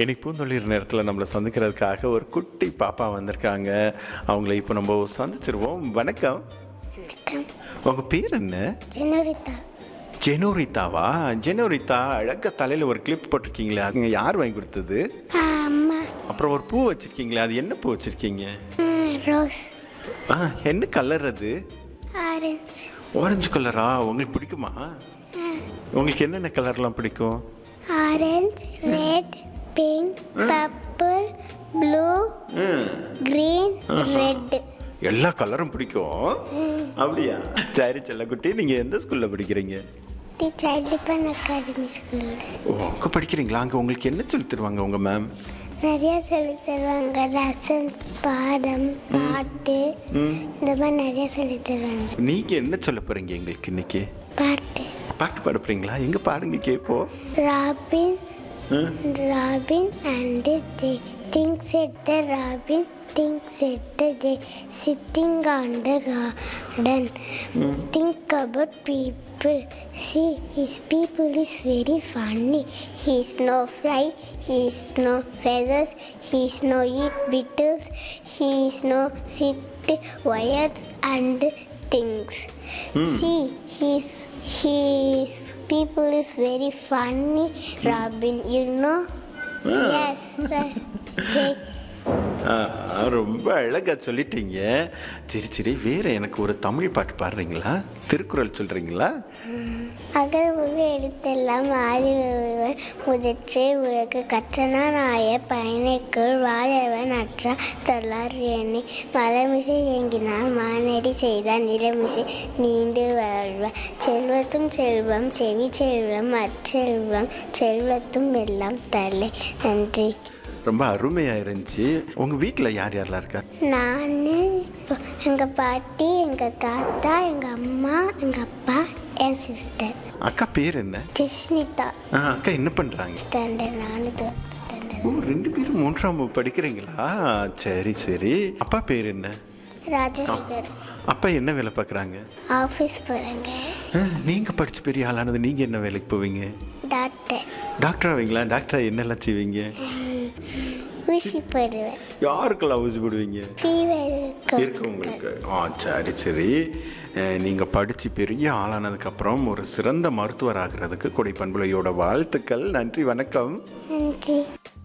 இன்னைக்கு பூந்தொழில் நேரத்தில் நம்மளை சந்திக்கிறதுக்காக ஒரு குட்டி பாப்பா வந்திருக்காங்க அவங்கள இப்போ நம்ம சந்திச்சிருவோம் வணக்கம் வணக்கம் உங்கள் பேர் என்ன ஜெனரிதா ஜெனோரித்தாவா ஜெனோரித்தா அழகா தலையில் ஒரு கிளிப் போட்டிருக்கீங்களே அது யார் வாங்கி கொடுத்தது அம்மா அப்புறம் ஒரு பூ வச்சிருக்கீங்களே அது என்ன பூ வச்சிருக்கீங்க ஆ, ரோஸ் ஆ என்ன கலர் அது ஆரஞ்சு ஆரஞ்சு கலரா உங்களுக்கு பிடிக்குமா உங்களுக்கு என்னென்ன கலர்லாம் பிடிக்கும் orange red pink purple blue green red எல்லா கலரும் பிடிக்கும் அப்படியா சரி செல்லக்குட்டி நீங்கள் எந்த ஸ்கூலில் படிக்கிறீங்க தி சைல்டுபன் அகாடமி ஸ்கூலில் ஓ அங்கே படிக்கிறீங்களா அங்கே உங்களுக்கு என்ன சொல்லி தருவாங்க உங்கள் மேம் நிறைய சொல்லி தருவாங்க லெசன்ஸ் பாடம் பாட்டு இந்த மாதிரி நிறைய சொல்லி தருவாங்க நீங்கள் என்ன சொல்ல போகிறீங்க எங்களுக்கு இன்னைக்கு பாட்டு பாட்டு பாட போகிறீங்களா எங்கே பாடுங்க கேட்போம் Robin Robin and Jay. Things said the Robin, things said the Jay. Sitting on the garden. Think about people. See, his people is very funny. He's no fly, he's no feathers, he's no eat beetles, he's no sit wires and things. See, he's his people is very funny, Robin. You know? Yes, right. Jay. ஆ, ரொம்ப அழகாக சொல்லிட்டீங்க சரி சரி வேற எனக்கு ஒரு தமிழ் பாட்டு பாடுறீங்களா திருக்குறள் சொல்கிறீங்களா அகல் முழு எழுத்தெல்லாம் ஆதி ஒருவன் முதற்றே உலகு கற்றனா நாய பயனைக்குள் வாழவன் அற்றா தொல்லார் எண்ணி மலமிசை இயங்கினான் மானடி செய்தான் நிலமிசை நீண்டு வாழ்வான் செல்வத்தும் செல்வம் செவி செல்வம் அச்செல்வம் செல்வத்தும் எல்லாம் தலை நன்றி ரொம்ப அருமையாக இருந்துச்சு உங்கள் வீட்டில் யார் யாரெல்லாம் இருக்கா நான் எங்கள் பாட்டி எங்கள் தாத்தா எங்கள் அம்மா எங்கள் அப்பா என் சிஸ்டர் அக்கா பேர் என்ன ஜெஸ்னிதா ஆ அக்கா என்ன பண்ணுறாங்க ஸ்டாண்டர்ட் நானு தேர்ட் ஸ்டாண்டர்ட் ஓ ரெண்டு பேரும் மூன்றாம் வகுப்பு படிக்கிறீங்களா சரி சரி அப்பா பேர் என்ன ராஜசேகர் அப்பா என்ன வேலை பார்க்குறாங்க ஆஃபீஸ் போகிறாங்க நீங்கள் படித்து பெரிய ஆளானது நீங்கள் என்ன வேலைக்கு போவீங்க டாக்டர் டாக்டர் ஆவீங்களா டாக்டர் என்னெல்லாம் செய்வீங்க ஊசி போடுவேன் யாருக்கெல்லாம் ஊசி போடுவீங்க ஃபீவர் இருக்கு உங்களுக்கு ஆ சரி சரி நீங்கள் படித்து பெரிய ஆளானதுக்கப்புறம் ஒரு சிறந்த மருத்துவர் ஆகிறதுக்கு கொடை பண்புலையோட வாழ்த்துக்கள் நன்றி வணக்கம் நன்றி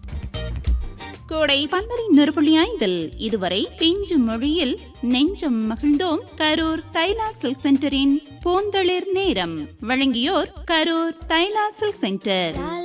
கோடை பந்தரை நொறுபுள்ளி ஐந்தில் இதுவரை பிஞ்சு மொழியில் நெஞ்சம் மகிழ்ந்தோம் கரூர் தைலா சில்க் சென்டரின் பூந்தளிர் நேரம் வழங்கியோர் கரூர் தைலா சில்க் சென்டர்